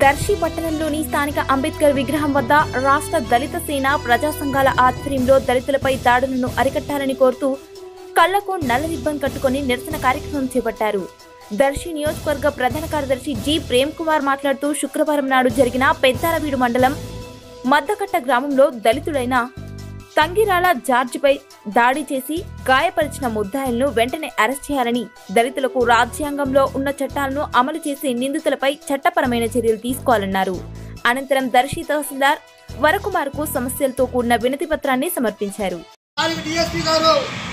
దర్శి పట్టణంలోని స్థానిక అంబేద్కర్ విగ్రహం వద్ద రాష్ట్ర దళిత సేన ప్రజా సంఘాల ఆధ్వర్యంలో దళితులపై దాడులను అరికట్టాలని కోరుతూ కళ్లకు నల్ల రిబ్బన్ కట్టుకుని నిరసన కార్యక్రమం చేపట్టారు దర్శి నియోజకవర్గ ప్రధాన కార్యదర్శి జి ప్రేమ్ కుమార్ మాట్లాడుతూ శుక్రవారం నాడు జరిగిన పెద్దారవీడు మండలం మద్దకట్ట గ్రామంలో దళితుడైన తంగిరాల జార్జిపై దాడి చేసి గాయపరిచిన ముద్దాయిలను వెంటనే అరెస్ట్ చేయాలని దళితులకు రాజ్యాంగంలో ఉన్న చట్టాలను అమలు చేసి నిందితులపై చట్టపరమైన చర్యలు తీసుకోవాలన్నారు అనంతరం దర్శి తహసీల్దార్ వరకుమార్కు సమస్యలతో కూడిన వినతి పత్రాన్ని సమర్పించారు దానికి డిఎస్పీ గారు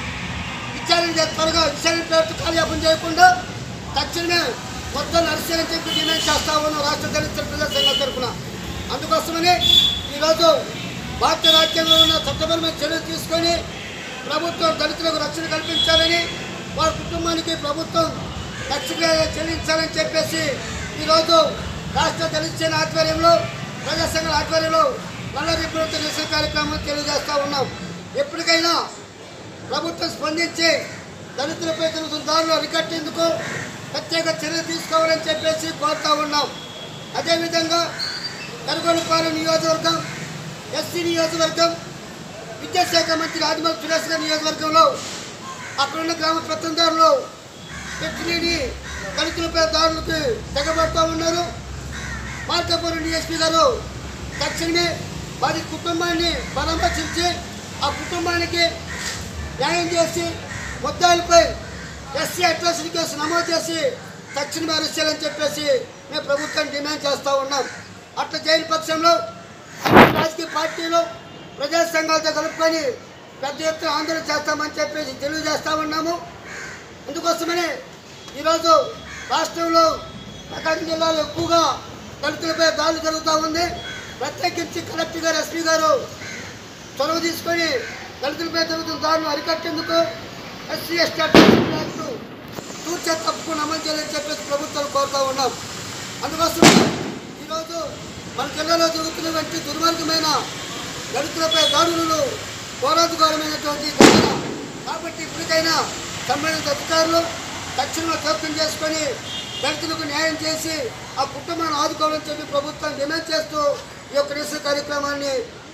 విచారణ చేసి త్వరగా విచారణ పేరుతో కాలయాపన చేయకుండా తక్షణమే మొత్తం నర్సరీ చెప్పి డిమాండ్ చేస్తా ఉన్నాం రాష్ట్ర దళిత ప్రజా సంఘం తరఫున అందుకోసమని ఈరోజు భారత రాజ్యాంగంలో ఉన్న చట్టపరమైన చర్యలు తీసుకొని ప్రభుత్వం దళితులకు రక్షణ కల్పించాలని వారి కుటుంబానికి ప్రభుత్వం రక్షణ చెల్లించాలని చెప్పేసి ఈరోజు రాష్ట్ర దళిత సేన ఆధ్వర్యంలో ప్రజా సంఘాల ఆధ్వర్యంలో నల్ల రిబ్బులతో నిరసన కార్యక్రమం తెలియజేస్తా ఉన్నాం ఎప్పటికైనా ప్రభుత్వం స్పందించి దళితులపై జరుగుతున్న దారులు అరికట్టేందుకు ప్రత్యేక చర్యలు తీసుకోవాలని చెప్పేసి కోరుతా ఉన్నాం అదేవిధంగా కనుగోలుపాలెం నియోజకవర్గం ఎస్సీ నియోజకవర్గం విద్యాశాఖ మంత్రి ఆదిమల్ సురేష్ గారి నియోజకవర్గంలో అక్కడున్న గ్రామ ప్రతినిధులు పెట్టిలేని దళితులపై దారులకు తెగబడుతూ ఉన్నారు మార్కాపురం డిఎస్పీ గారు తక్షణమే వారి కుటుంబాన్ని పరామర్శించి ఆ కుటుంబానికి న్యాయం చేసి ముద్దాయిలపై ఎస్సీ అట్రాసిటీ కేసు నమోదు చేసి తక్షణమే అరెస్ట్ చేయాలని చెప్పేసి మేము ప్రభుత్వాన్ని డిమాండ్ చేస్తూ ఉన్నాం అట్లా చేయని పక్షంలో అన్ని రాజకీయ పార్టీలు ప్రజా సంఘాలతో కలుపుకొని పెద్ద ఎత్తున ఆందోళన చేస్తామని చెప్పేసి తెలియజేస్తా ఉన్నాము అందుకోసమనే ఈరోజు రాష్ట్రంలో ప్రకాశం జిల్లాలో ఎక్కువగా దళితులపై దాడులు జరుగుతూ ఉంది ప్రత్యేకించి కలెక్టర్ గారు ఎస్పీ గారు చొరవ తీసుకొని దళితులపై జరుగుతున్న దాడులు అరికట్టేందుకు ఎస్సీ ఎస్టీ యాక్టు తూర్చే తప్పుకుని అమలు చేయాలని చెప్పేసి ప్రభుత్వాలు కోరుతూ ఉన్నాం అందుకోసం ఈరోజు మన జిల్లాలో జరుగుతున్నటువంటి దుర్మార్గమైన దళితులపై దాడులను పోరాటకరమైనటువంటి ఘటన కాబట్టి ఇప్పటికైనా సంబంధిత అధికారులు తక్షణమే జోక్యం చేసుకొని దళితులకు న్యాయం చేసి ఆ కుటుంబాన్ని ఆదుకోవాలని చెప్పి ప్రభుత్వం డిమాండ్ చేస్తూ ఈ యొక్క నిరసన కార్యక్రమాన్ని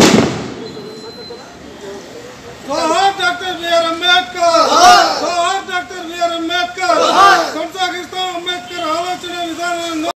జోహార్ డాక్టర్ బిఆర్ అంబేద్కర్ జోహార్ డాక్టర్ బిఆర్ అంబేద్కర్ కొనసాగిస్తాం అంబేద్కర్ ఆలోచన విధానాలను